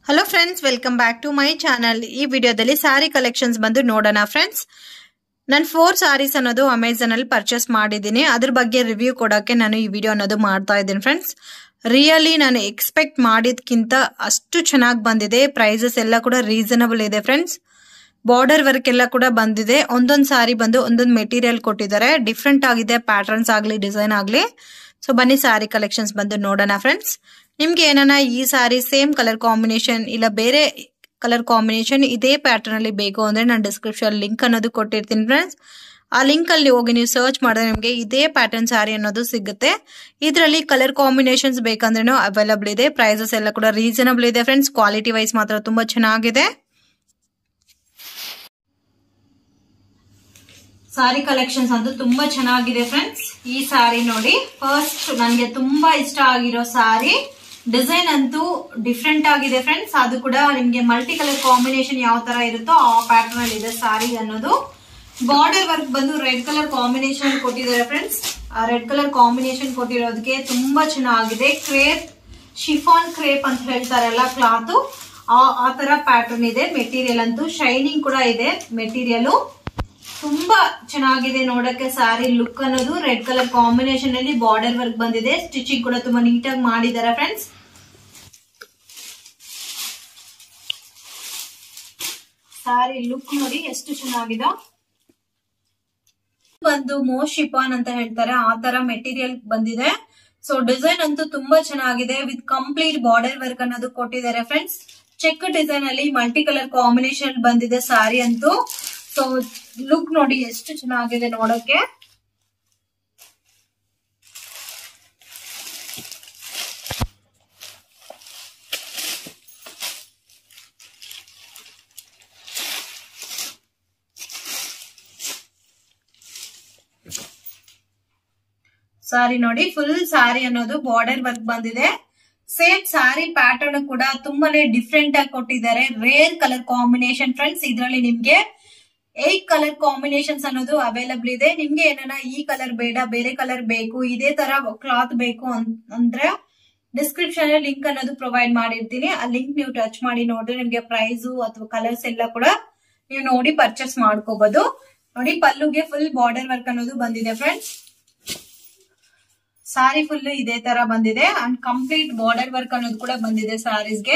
hello friends welcome back to my channel ಈ ವಿಡಿಯೋದಲ್ಲಿ sari collections ಬಂದು ನೋಡೋಣ ಫ್ರೆಂಡ್ಸ್ ನಾನು ಫೋರ್ ಸ್ಯಾರೀಸ್ ಅನ್ನೋದು ಅಮೆಝಾನ್ ಅಲ್ಲಿ ಪರ್ಚೇಸ್ ಮಾಡಿದ್ದೀನಿ ಅದ್ರ ಬಗ್ಗೆ ರಿವ್ಯೂ ಕೊಡೋಕೆ ನಾನು ಈ ವಿಡಿಯೋ ಅನ್ನೋದು ಮಾಡ್ತಾ ಇದ್ದೀನಿ ಫ್ರೆಂಡ್ಸ್ ರಿಯಲಿ ನಾನು ಎಕ್ಸ್ಪೆಕ್ಟ್ ಮಾಡಿದ್ಕಿಂತ ಅಷ್ಟು ಚೆನ್ನಾಗಿ ಬಂದಿದೆ ಪ್ರೈಸಸ್ ಎಲ್ಲ ಕೂಡ ರೀಸನಬಲ್ ಇದೆ ಫ್ರೆಂಡ್ಸ್ ಬಾರ್ಡರ್ ವರ್ಕ್ ಎಲ್ಲ ಕೂಡ ಬಂದಿದೆ ಒಂದೊಂದು ಸಾರಿ ಬಂದು ಒಂದೊಂದು ಮೆಟೀರಿಯಲ್ ಕೊಟ್ಟಿದ್ದಾರೆ ಡಿಫ್ರೆಂಟ್ ಆಗಿದೆ ಪ್ಯಾಟರ್ನ್ಸ್ ಆಗಲಿ ಡಿಸೈನ್ ಆಗಲಿ ಸೊ ಬನ್ನಿ ಸ್ಯಾರಿ ಕಲೆಕ್ಷನ್ಸ್ ಬಂದು ನೋಡೋಣ ಫ್ರೆಂಡ್ಸ್ ನಿಮ್ಗೆ ಏನಾನ ಈ ಸಾರಿ ಸೇಮ್ ಕಲರ್ ಕಾಂಬಿನೇಷನ್ ಇಲ್ಲ ಬೇರೆ ಕಲರ್ ಕಾಂಬಿನೇಷನ್ ಇದೇ ಪ್ಯಾಟರ್ನ್ ಅಲ್ಲಿ ಬೇಕು ಅಂದ್ರೆ ನಾನು ಡಿಸ್ಕ್ರಿಪ್ಷನ್ ಲಿಂಕ್ ಅನ್ನೋದು ಕೊಟ್ಟಿರ್ತೀನಿ ಫ್ರೆಂಡ್ಸ್ ಆ ಲಿಂಕ್ ಅಲ್ಲಿ ಹೋಗಿ ನೀವು ಸರ್ಚ್ ಮಾಡಿದ್ರೆ ನಿಮಗೆ ಇದೇ ಪ್ಯಾಟರ್ನ್ ಸ್ಯಾರಿ ಅನ್ನೋದು ಸಿಗುತ್ತೆ ಇದರಲ್ಲಿ ಕಲರ್ ಕಾಂಬಿನೇಷನ್ಸ್ ಬೇಕಂದ್ರೂ ಅವೈಲಬಲ್ ಇದೆ ಪ್ರೈಸಸ್ ಎಲ್ಲ ಕೂಡ ರೀಸನಬಲ್ ಇದೆ ಫ್ರೆಂಡ್ಸ್ ಕ್ವಾಲಿಟಿ ವೈಸ್ ಮಾತ್ರ ತುಂಬಾ ಚೆನ್ನಾಗಿದೆ ಸಾರಿ ಕಲೆಕ್ಷನ್ಸ್ ಅಂತೂ ತುಂಬಾ ಚೆನ್ನಾಗಿದೆ ಫ್ರೆಂಡ್ಸ್ ಈ ಸಾರಿ ನೋಡಿ ಫಸ್ಟ್ ನನಗೆ ತುಂಬಾ ಇಷ್ಟ ಆಗಿರೋ ಸಾರಿ ಡಿಸೈನ್ ಅಂತೂ ಡಿಫ್ರೆಂಟ್ ಆಗಿದೆ ಫ್ರೆಂಡ್ಸ್ ಅದು ಕೂಡ ನಿಮ್ಗೆ ಮಲ್ಟಿ ಕಲರ್ ಕಾಂಬಿನೇಷನ್ ಯಾವ ತರ ಇರುತ್ತೋ ಆ ಪ್ಯಾಟರ್ನ್ ಅಲ್ಲಿ ಇದೆ ಸಾರಿ ಅನ್ನೋದು ಬಾರ್ಡರ್ ವರ್ಕ್ ಬಂದು ರೆಡ್ ಕಲರ್ ಕಾಂಬಿನೇಷನ್ ಕೊಟ್ಟಿದ್ದಾರೆ ಫ್ರೆಂಡ್ಸ್ ಆ ರೆಡ್ ಕಲರ್ ಕಾಂಬಿನೇಷನ್ ಕೊಟ್ಟಿರೋದಕ್ಕೆ ತುಂಬಾ ಚೆನ್ನಾಗಿದೆ ಕ್ರೇಪ್ ಶಿಫಾನ್ ಕ್ರೇಪ್ ಅಂತ ಹೇಳ್ತಾರಲ್ಲ ಕ್ಲಾತ್ ಆ ತರ ಪ್ಯಾಟರ್ನ್ ಇದೆ ಮೆಟೀರಿಯಲ್ ಅಂತೂ ಶೈನಿಂಗ್ ಕೂಡ ಇದೆ ಮೆಟೀರಿಯಲ್ ತುಂಬಾ ಚೆನ್ನಾಗಿದೆ ನೋಡಕ್ಕೆ ಸ್ಯಾರಿ ಲುಕ್ ಅನ್ನೋದು ರೆಡ್ ಕಲರ್ ಕಾಂಬಿನೇಷನ್ ಅಲ್ಲಿ ಬಾರ್ಡರ್ ವರ್ಕ್ ಬಂದಿದೆ ಸ್ಟಿಚಿಂಗ್ ಕೂಡ ತುಂಬಾ ನೀಟಾಗಿ ಮಾಡಿದ್ದಾರೆ ಫ್ರೆಂಡ್ಸ್ ಸ್ಯಾರಿ ಲುಕ್ ನೋಡಿ ಎಷ್ಟು ಚೆನ್ನಾಗಿದೆ ಬಂದು ಮೋ ಶಿಪಾನ್ ಅಂತ ಹೇಳ್ತಾರೆ ಆ ತರ ಮೆಟೀರಿಯಲ್ ಬಂದಿದೆ ಸೊ ಡಿಸೈನ್ ಅಂತೂ ತುಂಬಾ ಚೆನ್ನಾಗಿದೆ ವಿತ್ ಕಂಪ್ಲೀಟ್ ಬಾರ್ಡರ್ ವರ್ಕ್ ಅನ್ನೋದು ಕೊಟ್ಟಿದ್ದಾರೆ ಫ್ರೆಂಡ್ಸ್ ಚೆಕ್ ಡಿಸೈನ್ ಅಲ್ಲಿ ಮಲ್ಟಿ ಕಲರ್ ಕಾಂಬಿನೇಷನ್ ಬಂದಿದೆ ಸಾರಿ ಅಂತೂ ಸೊ ಲುಕ್ ನೋಡಿ ಎಷ್ಟು ಚೆನ್ನಾಗಿದೆ ನೋಡಕ್ಕೆ ಸಾರಿ ನೋಡಿ ಫುಲ್ ಸಾರಿ ಅನ್ನೋದು ಬಾರ್ಡರ್ ವರ್ಕ್ ಬಂದಿದೆ ಸೇಮ್ ಸಾರಿ ಪ್ಯಾಟರ್ನ್ ಕೂಡ ತುಂಬಾನೇ ಡಿಫ್ರೆಂಟ್ ಆಗಿ ಕೊಟ್ಟಿದ್ದಾರೆ ರೇರ್ ಕಲರ್ ಕಾಂಬಿನೇಷನ್ ಫ್ರೆಂಡ್ಸ್ ಇದರಲ್ಲಿ ನಿಮ್ಗೆ ಏಟ್ ಕಲರ್ ಕಾಂಬಿನೇಷನ್ಸ್ ಅನ್ನೋದು ಅವೈಲಬಲ್ ಇದೆ ನಿಮ್ಗೆ ಏನಾನ ಈ ಕಲರ್ ಬೇಡ ಬೇರೆ ಕಲರ್ ಬೇಕು ಇದೇ ತರ ಕ್ಲಾತ್ ಬೇಕು ಅಂದ್ರೆ ಡಿಸ್ಕ್ರಿಪ್ಷನ್ ಅಲ್ಲಿ ಲಿಂಕ್ ಅನ್ನೋದು ಪ್ರೊವೈಡ್ ಮಾಡಿರ್ತೀನಿ ಆ ಲಿಂಕ್ ನೀವು ಟಚ್ ಮಾಡಿ ನೋಡಿದ್ರೆ ನಿಮ್ಗೆ ಪ್ರೈಸ್ ಅಥವಾ ಕಲರ್ಸ್ ಎಲ್ಲ ಕೂಡ ನೀವು ನೋಡಿ ಪರ್ಚೇಸ್ ಮಾಡ್ಕೋಬಹುದು ನೋಡಿ ಪಲ್ಲುಗೆ ಫುಲ್ ಬಾರ್ಡರ್ ವರ್ಕ್ ಅನ್ನೋದು ಬಂದಿದೆ ಫ್ರೆಂಡ್ಸ್ ಸಾರಿ ಫುಲ್ ಇದೇ ತರ ಬಂದಿದೆ ಅಂಡ್ ಕಂಪ್ಲೀಟ್ ಬಾರ್ಡರ್ ವರ್ಕ್ ಅನ್ನೋದು ಕೂಡ ಬಂದಿದೆ ಸಾರೀಸ್ಗೆ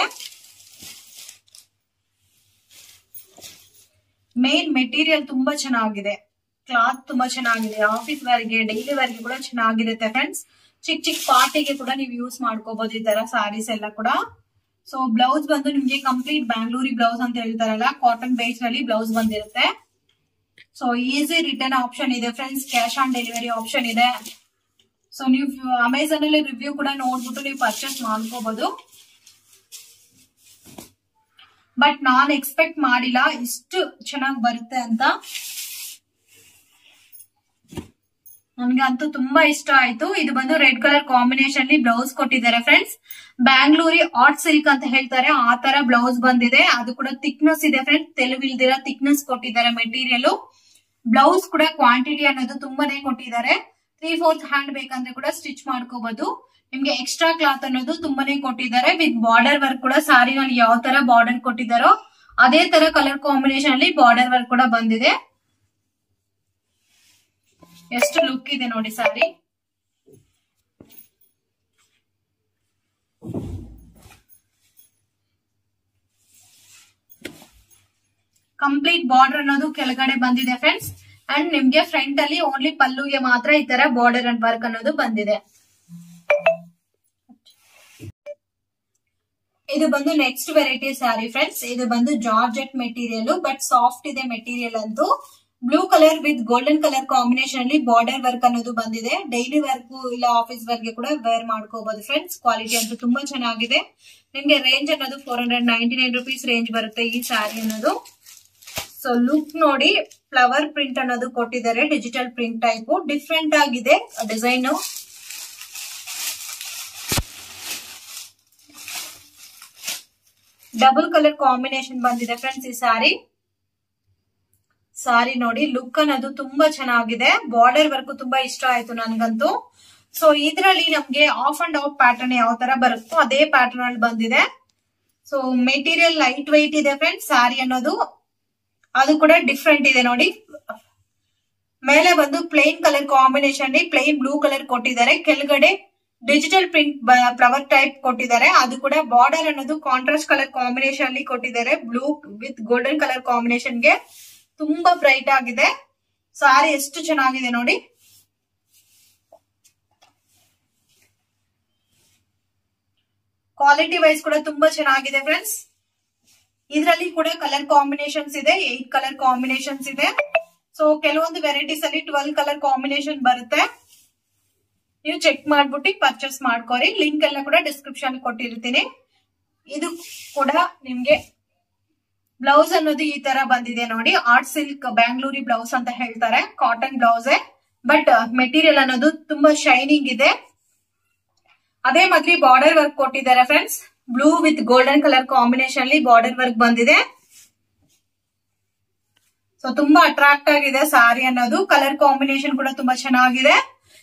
ಮೇನ್ ಮೆಟೀರಿಯಲ್ ತುಂಬಾ ಚೆನ್ನಾಗಿದೆ ಕ್ಲಾತ್ ತುಂಬಾ ಚೆನ್ನಾಗಿದೆ ಆಫೀಸ್ ವರ್ಗೆ ಡೈಲಿ ವರ್ಗೆ ಕೂಡ ಚೆನ್ನಾಗಿರುತ್ತೆ ಫ್ರೆಂಡ್ಸ್ ಚಿಕ್ಕ ಚಿಕ್ಕ ಪಾರ್ಟಿಗೆ ಕೂಡ ನೀವು ಯೂಸ್ ಮಾಡ್ಕೋಬಹುದು ಈ ತರ ಸಾರೀಸ್ ಎಲ್ಲ ಕೂಡ ಸೊ ಬ್ಲೌಸ್ ಬಂದು ನಿಮ್ಗೆ ಕಂಪ್ಲೀಟ್ ಬ್ಯಾಂಗ್ಳೂರಿ ಬ್ಲೌಸ್ ಅಂತ ಹೇಳ್ತಾರಲ್ಲ ಕಾಟನ್ ಬೇಸ್ ನಲ್ಲಿ ಬ್ಲೌಸ್ ಬಂದಿರುತ್ತೆ ಸೊ ಈಸಿ ರಿಟರ್ನ್ ಆಪ್ಷನ್ ಇದೆ friends cash on delivery option ಇದೆ ಸೊ ನೀವು ಅಮೆಝಾನ್ ಅಲ್ಲಿ ರಿವ್ಯೂ ಕೂಡ ನೋಡ್ಬಿಟ್ಟು ನೀವು ಪರ್ಚೇಸ್ ಮಾಡ್ಕೋಬಹುದು ಬಟ್ ನಾನ್ ಎಕ್ಸ್ಪೆಕ್ಟ್ ಮಾಡಿಲ್ಲ ಇಷ್ಟು ಚೆನ್ನಾಗಿ ಬರುತ್ತೆ ಅಂತ ನನ್ಗೆ ಅಂತೂ ತುಂಬಾ ಇಷ್ಟ ಆಯ್ತು ಇದು ಬಂದು ರೆಡ್ ಕಲರ್ ಕಾಂಬಿನೇಷನ್ ಅಲ್ಲಿ ಬ್ಲೌಸ್ ಕೊಟ್ಟಿದ್ದಾರೆ ಫ್ರೆಂಡ್ಸ್ ಬ್ಯಾಂಗ್ಳೂರಿ ಆರ್ಟ್ ಸಿಲ್ಕ್ ಅಂತ ಹೇಳ್ತಾರೆ ಆ ತರ ಬ್ಲೌಸ್ ಬಂದಿದೆ ಅದು ಕೂಡ ಥಿಕ್ನೆಸ್ ಇದೆ ಫ್ರೆಂಡ್ಸ್ ತೆಲುಗಿಲ್ದಿರ ಥಿಕ್ನೆಸ್ ಕೊಟ್ಟಿದ್ದಾರೆ ಮೆಟೀರಿಯಲ್ ಬ್ಲೌಸ್ ಕೂಡ ಕ್ವಾಂಟಿಟಿ ಅನ್ನೋದು ತುಂಬಾನೇ ಕೊಟ್ಟಿದ್ದಾರೆ ತ್ರೀ ಫೋರ್ತ್ ಹ್ಯಾಂಡ್ ಬೇಕಂದ್ರೆ ಕೂಡ ಸ್ಟಿಚ್ ಮಾಡ್ಕೋಬಹುದು ನಿಮ್ಗೆ ಎಕ್ಸ್ಟ್ರಾ ಕ್ಲಾತ್ ಅನ್ನೋದು ತುಂಬಾನೇ ಕೊಟ್ಟಿದ್ದಾರೆ ವಿತ್ ಬಾರ್ಡರ್ ವರ್ಕ್ ಕೂಡ ಸಾರಿನಲ್ಲಿ ಯಾವ ತರ ಬಾರ್ಡರ್ ಕೊಟ್ಟಿದ್ದಾರೋ ಅದೇ ತರ ಕಲರ್ ಕಾಂಬಿನೇಷನ್ ಅಲ್ಲಿ ಬಾರ್ಡರ್ ವರ್ಕ್ ಕೂಡ ಬಂದಿದೆ ಎಷ್ಟು ಲುಕ್ ಇದೆ ನೋಡಿ ಸಾರಿ ಕಂಪ್ಲೀಟ್ ಬಾರ್ಡರ್ ಅನ್ನೋದು ಕೆಳಗಡೆ ಬಂದಿದೆ ಫ್ರೆಂಡ್ಸ್ ಅಂಡ್ ನಿಮ್ಗೆ ಫ್ರಂಟ್ ಅಲ್ಲಿ ಓನ್ಲಿ ಪಲ್ಲುಗೆ ಮಾತ್ರ ಈ ತರ ಬಾರ್ಡರ್ ಅಂಡ್ ವರ್ಕ್ ಅನ್ನೋದು ಬಂದಿದೆ ಇದು ಬಂದು ನೆಕ್ಸ್ಟ್ ವೆರೈಟಿ ಸ್ಯಾರಿ ಫ್ರೆಂಡ್ಸ್ ಇದು ಬಂದು ಜಾರ್ಜೆಟ್ ಮೆಟೀರಿಯಲ್ ಬಟ್ ಸಾಫ್ಟ್ ಇದೆ ಮೆಟೀರಿಯಲ್ ಅಂತೂ blue colour with golden colour combination ಅಲ್ಲಿ ಬಾರ್ಡರ್ ವರ್ಕ್ ಅನ್ನೋದು ಬಂದಿದೆ ಡೈಲಿ ವರ್ಕ್ ಇಲ್ಲ ಆಫೀಸ್ ವರ್ಕ್ ಕೂಡ ವೇರ್ ಮಾಡ್ಕೋಬಹುದು ಫ್ರೆಂಡ್ಸ್ ಕ್ವಾಲಿಟಿ ಅಂತೂ ತುಂಬಾ ಚೆನ್ನಾಗಿದೆ ನಿಮ್ಗೆ ರೇಂಜ್ ಅನ್ನೋದು four hundred ninety nine rupees range ಬರುತ್ತೆ ಈ ಸ್ಯಾರಿ ಅನ್ನೋದು ಸೊ ಲುಕ್ ನೋಡಿ ಫ್ಲವರ್ ಪ್ರಿಂಟ್ ಅನ್ನೋದು ಕೊಟ್ಟಿದ್ದಾರೆ ಡಿಜಿಟಲ್ ಪ್ರಿಂಟ್ ಟೈಪ್ ಡಿಫ್ರೆಂಟ್ ಆಗಿದೆ ಡಿಸೈನ್ ಡಬಲ್ ಕಲರ್ ಕಾಂಬಿನೇಷನ್ ಬಂದಿದೆ ಫ್ರೆಂಡ್ಸ್ ಈ ಸಾರಿ ಸಾರಿ ನೋಡಿ ಲುಕ್ ಅನ್ನೋದು ತುಂಬಾ ಚೆನ್ನಾಗಿದೆ ಬಾರ್ಡರ್ ವರ್ಕ್ ತುಂಬಾ ಇಷ್ಟ ಆಯ್ತು ನನ್ಗಂತೂ ಸೊ ಇದರಲ್ಲಿ ನಮ್ಗೆ ಆಫ್ ಅಂಡ್ ಆಫ್ ಪ್ಯಾಟರ್ನ್ ಯಾವ ತರ ಬರುತ್ತೋ ಅದೇ ಪ್ಯಾಟರ್ನ್ ಅಲ್ಲಿ ಬಂದಿದೆ ಸೊ ಮೆಟೀರಿಯಲ್ ಲೈಟ್ ವೈಟ್ ಇದೆ ಫ್ರೆಂಡ್ಸ್ ಸಾರಿ ಅನ್ನೋದು ಅದು ಕೂಡ ಡಿಫ್ರೆಂಟ್ ಇದೆ ನೋಡಿ ಮೇಲೆ ಬಂದು plain colour combination plain blue colour ಕೊಟ್ಟಿದ್ದಾರೆ ಕೆಳಗಡೆ ಡಿಜಿಟಲ್ ಪ್ರಿಂಟ್ ಫ್ಲವರ್ ಟೈಪ್ ಕೊಟ್ಟಿದ್ದಾರೆ ಅದು ಕೂಡ ಬಾರ್ಡರ್ ಅನ್ನೋದು ಕಾಂಟ್ರಾಸ್ಟ್ ಕಲರ್ ಕಾಂಬಿನೇಷನ್ ಅಲ್ಲಿ ಕೊಟ್ಟಿದ್ದಾರೆ blue with golden colour combination ಗೆ ತುಂಬಾ ಬ್ರೈಟ್ ಆಗಿದೆ ಸಾರಿ ಎಷ್ಟು ಚೆನ್ನಾಗಿದೆ ನೋಡಿ ಕ್ವಾಲಿಟಿ ವೈಸ್ ಕೂಡ ತುಂಬಾ ಚೆನ್ನಾಗಿದೆ ಫ್ರೆಂಡ್ಸ್ ಇದರಲ್ಲಿ ಕೂಡ ಕಲರ್ ಕಾಂಬಿನೇಷನ್ಸ್ ಇದೆ ಏಟ್ ಕಲರ್ ಕಾಂಬಿನೇಷನ್ಸ್ ಇದೆ ಸೊ ಕೆಲವೊಂದು ವೆರೈಟೀಸ್ ಅಲ್ಲಿ ಟ್ವೆಲ್ ಕಲರ್ ಕಾಂಬಿನೇಷನ್ ಬರುತ್ತೆ ನೀವು ಚೆಕ್ ಮಾಡ್ಬಿಟ್ಟು ಪರ್ಚೇಸ್ ಮಾಡ್ಕೋರಿ ಲಿಂಕ್ ಎಲ್ಲ ಕೂಡ ಡಿಸ್ಕ್ರಿಪ್ಷನ್ ಕೊಟ್ಟಿರ್ತೀನಿ ಇದು ಕೂಡ ನಿಮ್ಗೆ ಬ್ಲೌಸ್ ಅನ್ನೋದು ಈ ತರ ಬಂದಿದೆ ನೋಡಿ ಆರ್ಟ್ ಸಿಲ್ಕ್ ಬ್ಯಾಂಗ್ಳೂರಿ ಬ್ಲೌಸ್ ಅಂತ ಹೇಳ್ತಾರೆ ಕಾಟನ್ ಬ್ಲೌಸ್ ಬಟ್ ಮೆಟೀರಿಯಲ್ ಅನ್ನೋದು ತುಂಬಾ ಶೈನಿಂಗ್ ಇದೆ ಅದೇ ಮಾದ್ರಿ ಬಾರ್ಡರ್ ವರ್ಕ್ ಕೊಟ್ಟಿದ್ದಾರೆ friends blue with golden colour combination ಅಲ್ಲಿ ಬಾರ್ಡರ್ ವರ್ಕ್ ಬಂದಿದೆ ಸೊ ತುಂಬಾ ಅಟ್ರಾಕ್ಟ್ ಆಗಿದೆ ಸಾರಿ ಅನ್ನೋದು ಕಲರ್ ಕಾಂಬಿನೇಷನ್ ಕೂಡ ತುಂಬಾ ಚೆನ್ನಾಗಿದೆ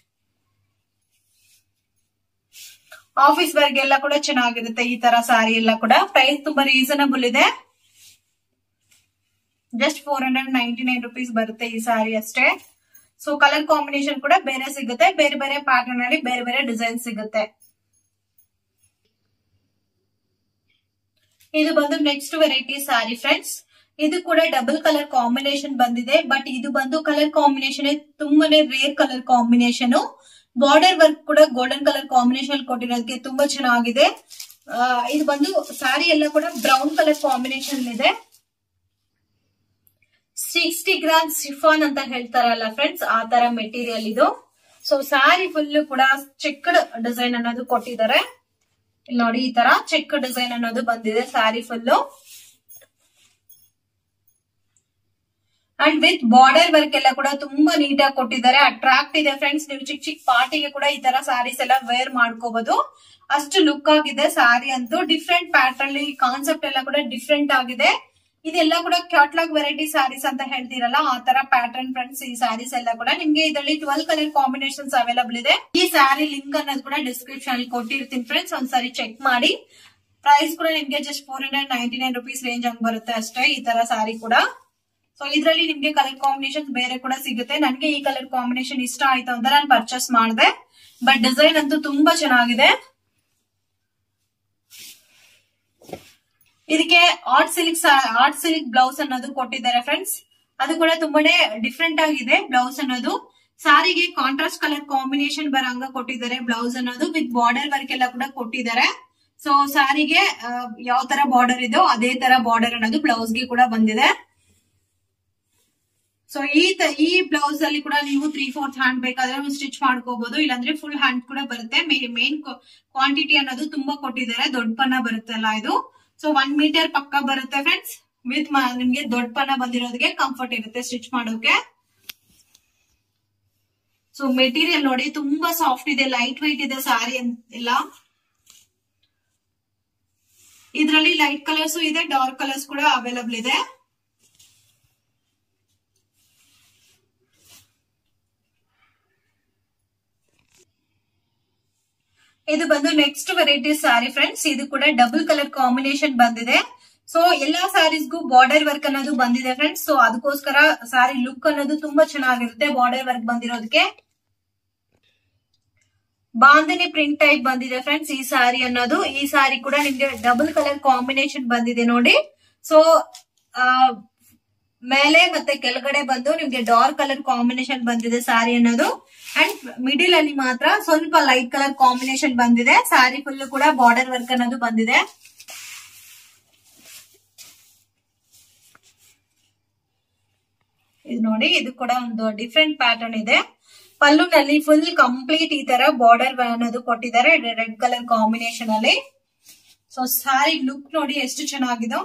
ಆಫೀಸ್ ವರ್ಗೆಲ್ಲ ಕೂಡ ಚೆನ್ನಾಗಿರುತ್ತೆ ಈ ತರ ಸಾರಿ ಎಲ್ಲ ಕೂಡ ಪ್ರೈಸ್ ತುಂಬಾ ರೀಸನಬಲ್ ಇದೆ just four hundred ninety nine rupees ಬರುತ್ತೆ ಈ ಸಾರಿ ಅಷ್ಟೇ ಸೊ ಕಲರ್ ಕಾಂಬಿನೇಷನ್ ಕೂಡ ಬೇರೆ ಸಿಗುತ್ತೆ ಬೇರೆ ಬೇರೆ ಪ್ಯಾಟರ್ನ್ ಅಲ್ಲಿ ಬೇರೆ ಬೇರೆ ಡಿಸೈನ್ ಸಿಗುತ್ತೆ ಇದು ಬಂದು ನೆಕ್ಸ್ಟ್ ವೆರೈಟಿ ಸಾರಿ ಫ್ರೆಂಡ್ಸ್ ಇದು ಕೂಡ ಡಬಲ್ ಕಲರ್ ಕಾಂಬಿನೇಷನ್ ಬಂದಿದೆ ಬಟ್ ಇದು ಬಂದು ಕಲರ್ ಕಾಂಬಿನೇಷನ್ ತುಂಬಾನೇ rare colour combination border work ಕೂಡ ಗೋಲ್ಡನ್ ಕಲರ್ ಕಾಂಬಿನೇಷನ್ ಕೊಟ್ಟಿರೋದಕ್ಕೆ ತುಂಬಾ ಚೆನ್ನಾಗಿದೆ ಇದು ಬಂದು ಸಾರಿ ಎಲ್ಲ ಕೂಡ ಬ್ರೌನ್ ಕಲರ್ ಕಾಂಬಿನೇಷನ್ ಇದೆ ಸಿಕ್ಸ್ಟಿ ಗ್ರಾಮ್ ಸಿಫಾನ್ ಅಂತ ಹೇಳ್ತಾರಲ್ಲ ಫ್ರೆಂಡ್ಸ್ ಆ ತರ ಮೆಟೀರಿಯಲ್ ಇದು ಸೊ ಸಾರಿ ಫುಲ್ ಕೂಡ ಚೆಕ್ಡ್ ಡಿಸೈನ್ ಅನ್ನೋದು ಕೊಟ್ಟಿದ್ದಾರೆ ಇಲ್ಲಿ ನೋಡಿ ಈ ತರ ಚೆಕ್ ಡಿಸೈನ್ ಅನ್ನೋದು ಬಂದಿದೆ sari full and with border work ಎಲ್ಲ ಕೂಡ ತುಂಬಾ ನೀಟಾಗಿ ಕೊಟ್ಟಿದ್ದಾರೆ ಅಟ್ರಾಕ್ಟ್ ಇದೆ ಫ್ರೆಂಡ್ಸ್ ನೀವು ಚಿಕ್ಕ ಚಿಕ್ಕ ಪಾರ್ಟಿಗೆ ಕೂಡ ಈ ತರ ಸಾರೀಸ್ ಎಲ್ಲ ವೇರ್ ಮಾಡ್ಕೋಬಹುದು ಅಷ್ಟು ಲುಕ್ ಆಗಿದೆ ಸಾರಿ ಅಂತೂ ಡಿಫ್ರೆಂಟ್ ಪ್ಯಾಟರ್ನ್ ಕಾನ್ಸೆಪ್ಟ್ ಎಲ್ಲ ಕೂಡ ಡಿಫ್ರೆಂಟ್ ಆಗಿದೆ ಇದೆಲ್ಲ ಕೂಡ ಕ್ಯಾಟ್ಲಾಗ್ ವೆರೈಟಿ ಸಾರೀಸ್ ಅಂತ ಹೇಳ್ತೀರಲ್ಲ ಆ ತರ ಪ್ಯಾಟರ್ನ್ ಫ್ರೆಂಡ್ಸ್ ಈ ಸಾರೀಸ್ ಎಲ್ಲ ಕೂಡ ನಿಮ್ಗೆ ಇದರಲ್ಲಿ ಟ್ವೆಲ್ ಕಲರ್ ಕಾಂಬಿನೇಷನ್ಸ್ ಅವೈಲಬಲ್ ಇದೆ ಈ ಸ್ಯಾರಿ ಲಿಂಕ್ ಅನ್ನೋದು ಕೂಡ ಡಿಸ್ಕ್ರಿಪ್ಷನ್ ಅಲ್ಲಿ ಕೊಟ್ಟಿರ್ತೀನಿ ಫ್ರೆಂಡ್ಸ್ ಒಂದ್ಸರಿ ಚೆಕ್ ಮಾಡಿ ಪ್ರೈಸ್ ಕೂಡ ನಿಮ್ಗೆ just four hundred ninety nine rupees range ಹಂಗ್ ಬರುತ್ತೆ ಅಷ್ಟೇ ಈ ತರ ಸಾರಿ ಕೂಡ ಸೊ ಇದರಲ್ಲಿ ನಿಮ್ಗೆ ಕಲರ್ ಕಾಂಬಿನೇಷನ್ ಬೇರೆ ಕೂಡ ಸಿಗುತ್ತೆ ನನಗೆ ಈ ಕಲರ್ ಕಾಂಬಿನೇಷನ್ ಇಷ್ಟ ಆಯ್ತು ಅಂತ ನಾನು ಪರ್ಚೇಸ್ ಮಾಡಿದೆ ಬಟ್ ಡಿಸೈನ್ ಅಂತೂ ತುಂಬಾ ಚೆನ್ನಾಗಿದೆ ಇದಕ್ಕೆ art silk art silk blouse ಅನ್ನೋದು ಕೊಟ್ಟಿದ್ದಾರೆ ಫ್ರೆಂಡ್ಸ್ ಅದು ಕೂಡ ತುಂಬಾನೇ ಡಿಫ್ರೆಂಟ್ ಆಗಿದೆ ಬ್ಲೌಸ್ ಅನ್ನೋದು ಸಾರಿಗೆ ಕಾಂಟ್ರಾಸ್ಟ್ ಕಲರ್ ಕಾಂಬಿನೇಷನ್ ಬರಂಗ ಕೊಟ್ಟಿದ್ದಾರೆ ಬ್ಲೌಸ್ ಅನ್ನೋದು ವಿತ್ ಬಾರ್ಡರ್ ವರ್ಕ್ ಎಲ್ಲ ಕೂಡ ಕೊಟ್ಟಿದ್ದಾರೆ ಸೊ ಸಾರಿಗೆ ಯಾವ ತರ ಬಾರ್ಡರ್ ಇದೋ ಅದೇ ತರ ಬಾರ್ಡರ್ ಅನ್ನೋದು ಬ್ಲೌಸ್ಗೆ ಕೂಡ ಬಂದಿದೆ ಸೊ ಈ ಈ ಬ್ಲೌಸ್ ಅಲ್ಲಿ ಕೂಡ ನೀವು ತ್ರೀ ಫೋರ್ತ್ ಹ್ಯಾಂಡ್ ಬೇಕಾದ್ರೆ ಸ್ಟಿಚ್ ಮಾಡ್ಕೋಬಹುದು ಇಲ್ಲಾಂದ್ರೆ ಫುಲ್ ಹ್ಯಾಂಡ್ ಕೂಡ ಬರುತ್ತೆ ಮೇನ್ ಕ್ವಾಂಟಿಟಿ ಅನ್ನೋದು ತುಂಬಾ ಕೊಟ್ಟಿದ್ದಾರೆ ದೊಡ್ಡ ಪನ್ನ ಬರುತ್ತಲ್ಲ ಇದು ಸೊ ಒನ್ ಮೀಟರ್ ಪಕ್ಕ ಬರುತ್ತೆ ಫ್ರೆಂಡ್ಸ್ ವಿತ್ ನಿಮ್ಗೆ ದೊಡ್ಡ ಪನ್ನ ಬಂದಿರೋದಕ್ಕೆ ಕಂಫರ್ಟ್ ಇರುತ್ತೆ ಸ್ಟಿಚ್ ಮಾಡೋಕೆ ಸೊ ಮೆಟೀರಿಯಲ್ ನೋಡಿ ತುಂಬಾ ಸಾಫ್ಟ್ ಇದೆ ಲೈಟ್ ವೈಟ್ ಇದೆ ಸಾರಿ ಎಲ್ಲ ಇದರಲ್ಲಿ ಲೈಟ್ ಕಲರ್ಸ್ ಇದೆ ಡಾರ್ಕ್ ಕಲರ್ಸ್ ಕೂಡ ಅವೈಲಬಲ್ ಇದೆ ಇದು ಬಂದು ನೆಕ್ಸ್ಟ್ ವೆರೈಟಿ ಸಾರಿ ಫ್ರೆಂಡ್ಸ್ ಇದು ಕೂಡ ಡಬಲ್ ಕಲರ್ ಕಾಂಬಿನೇಷನ್ ಬಂದಿದೆ ಸೊ ಎಲ್ಲಾ ಸ್ಯಾರೀಸ್ಗೂ ಬಾರ್ಡರ್ ವರ್ಕ್ ಅನ್ನೋದು ಬಂದಿದೆ ಫ್ರೆಂಡ್ಸ್ ಸೊ ಅದಕ್ಕೋಸ್ಕರ ಸಾರಿ ಲುಕ್ ಅನ್ನೋದು ತುಂಬಾ ಚೆನ್ನಾಗಿರುತ್ತೆ ಬಾರ್ಡರ್ ವರ್ಕ್ ಬಂದಿರೋದಕ್ಕೆ ಬಾಂಧನಿ ಪ್ರಿಂಟ್ ಟೈಪ್ ಬಂದಿದೆ ಫ್ರೆಂಡ್ಸ್ ಈ ಸಾರಿ ಅನ್ನೋದು ಈ ಸಾರಿ ಕೂಡ ನಿಮ್ಗೆ ಡಬಲ್ ಕಲರ್ ಕಾಂಬಿನೇಷನ್ ಬಂದಿದೆ ನೋಡಿ ಸೊ ಮೇಲೆ ಮತ್ತೆ ಕೆಳಗಡೆ ಬಂದು ನಿಮ್ಗೆ ಡಾರ್ಕ್ ಕಲರ್ ಕಾಂಬಿನೇಷನ್ ಬಂದಿದೆ ಸಾರಿ ಅನ್ನೋದು ಅಂಡ್ ಮಿಡಿಲ್ ಅಲ್ಲಿ ಮಾತ್ರ ಸ್ವಲ್ಪ ಲೈಟ್ ಕಲರ್ ಕಾಂಬಿನೇಷನ್ ಬಂದಿದೆ ಸಾರಿ ಫುಲ್ ಕೂಡ ಬಾರ್ಡರ್ ವರ್ಕ್ ಅನ್ನೋದು ಬಂದಿದೆ ಇದು ನೋಡಿ ಇದು ಕೂಡ ಒಂದು ಡಿಫ್ರೆಂಟ್ ಪ್ಯಾಟರ್ನ್ ಇದೆ ಪಲ್ಲುನಲ್ಲಿ ಫುಲ್ ಕಂಪ್ಲೀಟ್ ಈ ತರ ಬಾರ್ಡರ್ ಅನ್ನೋದು ಕೊಟ್ಟಿದ್ದಾರೆ ರೆಡ್ ಕಲರ್ ಕಾಂಬಿನೇಷನ್ ಅಲ್ಲಿ ಸೊ ಸಾರಿ ಲುಕ್ ನೋಡಿ ಎಷ್ಟು ಚೆನ್ನಾಗಿದೆ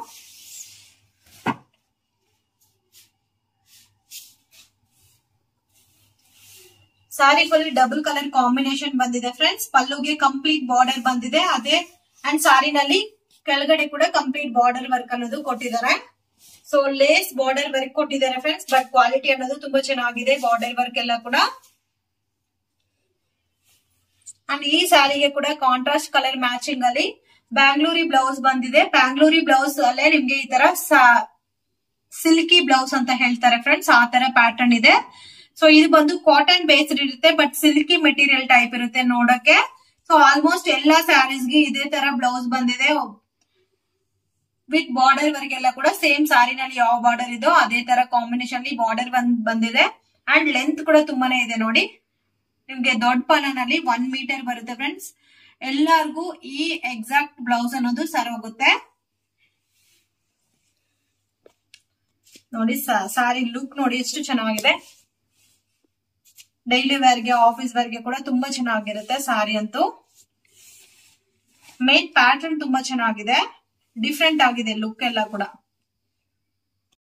sari full double colour combination ಬಂದಿದೆ ಫ್ರೆಂಡ್ಸ್ ಪಲ್ಲುಗೆ ಕಂಪ್ಲೀಟ್ ಬಾರ್ಡರ್ ಬಂದಿದೆ ಅದೇ ಅಂಡ್ ಸಾರಿನಲ್ಲಿ ಕೆಳಗಡೆ ಕೂಡ ಕಂಪ್ಲೀಟ್ ಬಾರ್ಡರ್ ವರ್ಕ್ ಅನ್ನೋದು ಕೊಟ್ಟಿದ್ದಾರೆ ಸೊ ಲೇಸ್ ಬಾರ್ಡರ್ ವರ್ಕ್ ಕೊಟ್ಟಿದ್ದಾರೆ ಫ್ರೆಂಡ್ಸ್ ಬಟ್ ಕ್ವಾಲಿಟಿ ಅನ್ನೋದು ತುಂಬಾ ಚೆನ್ನಾಗಿದೆ ಬಾರ್ಡರ್ ವರ್ಕ್ ಎಲ್ಲ ಕೂಡ ಅಂಡ್ ಈ ಸ್ಯಾರಿಗೆ ಕೂಡ ಕಾಂಟ್ರಾಸ್ಟ್ ಕಲರ್ ಮ್ಯಾಚಿಂಗ್ ಅಲ್ಲಿ ಬ್ಯಾಂಗ್ಳೂರಿ ಬ್ಲೌಸ್ ಬಂದಿದೆ ಬ್ಯಾಂಗ್ಳೂರಿ ಬ್ಲೌಸ್ ಅಲ್ಲೇ ನಿಮ್ಗೆ ಈ ತರ ಸಿಲ್ಕಿ ಬ್ಲೌಸ್ ಅಂತ ಹೇಳ್ತಾರೆ ಫ್ರೆಂಡ್ಸ್ ಆ ತರ ಪ್ಯಾಟರ್ನ್ ಇದೆ ಸೊ ಇದು ಬಂದು ಕಾಟನ್ ಬೇಸ್ಡ್ ಇರುತ್ತೆ ಬಟ್ ಸಿಲ್ಕಿ ಮೆಟೀರಿಯಲ್ ಟೈಪ್ ಇರುತ್ತೆ ನೋಡಕ್ಕೆ ಸೊ ಆಲ್ಮೋಸ್ಟ್ ಎಲ್ಲಾ ಸ್ಯಾರೀಸ್ಗೆ ಇದೇ ತರ ಬ್ಲೌಸ್ ಬಂದಿದೆ ವಿತ್ ಬಾರ್ಡರ್ ವರೆಗೆಲ್ಲ ಕೂಡ ಸೇಮ್ ಸಾರಿನಲ್ಲಿ ಯಾವ ಬಾರ್ಡರ್ ಇದೋ ಅದೇ ತರ ಕಾಂಬಿನೇಷನ್ ಬಾರ್ಡರ್ ಬಂದಿದೆ ಅಂಡ್ ಲೆಂತ್ ಕೂಡ ತುಂಬಾನೇ ಇದೆ ನೋಡಿ ನಿಮ್ಗೆ ದೊಡ್ಡ ಪಾಲನಲ್ಲಿ ಒನ್ ಮೀಟರ್ ಬರುತ್ತೆ ಫ್ರೆಂಡ್ಸ್ ಎಲ್ಲಾರ್ಗೂ ಈ ಎಕ್ಸಾಕ್ಟ್ ಬ್ಲೌಸ್ ಅನ್ನೋದು ಸರ್ ಹೋಗುತ್ತೆ ನೋಡಿ ಸಾರಿ ಲುಕ್ ನೋಡಿ ಎಷ್ಟು ಚೆನ್ನಾಗಿದೆ ಡೈಲಿ ವೇರ್ಗೆ ಆಫೀಸ್ ವೇರ್ಗೆ ಕೂಡ ತುಂಬಾ ಚೆನ್ನಾಗಿರುತ್ತೆ ಸಾರಿ ಅಂತೂ ಮೇನ್ ಪ್ಯಾಟರ್ನ್ ತುಂಬಾ ಚೆನ್ನಾಗಿದೆ ಡಿಫ್ರೆಂಟ್ ಆಗಿದೆ ಲುಕ್ ಎಲ್ಲ ಕೂಡ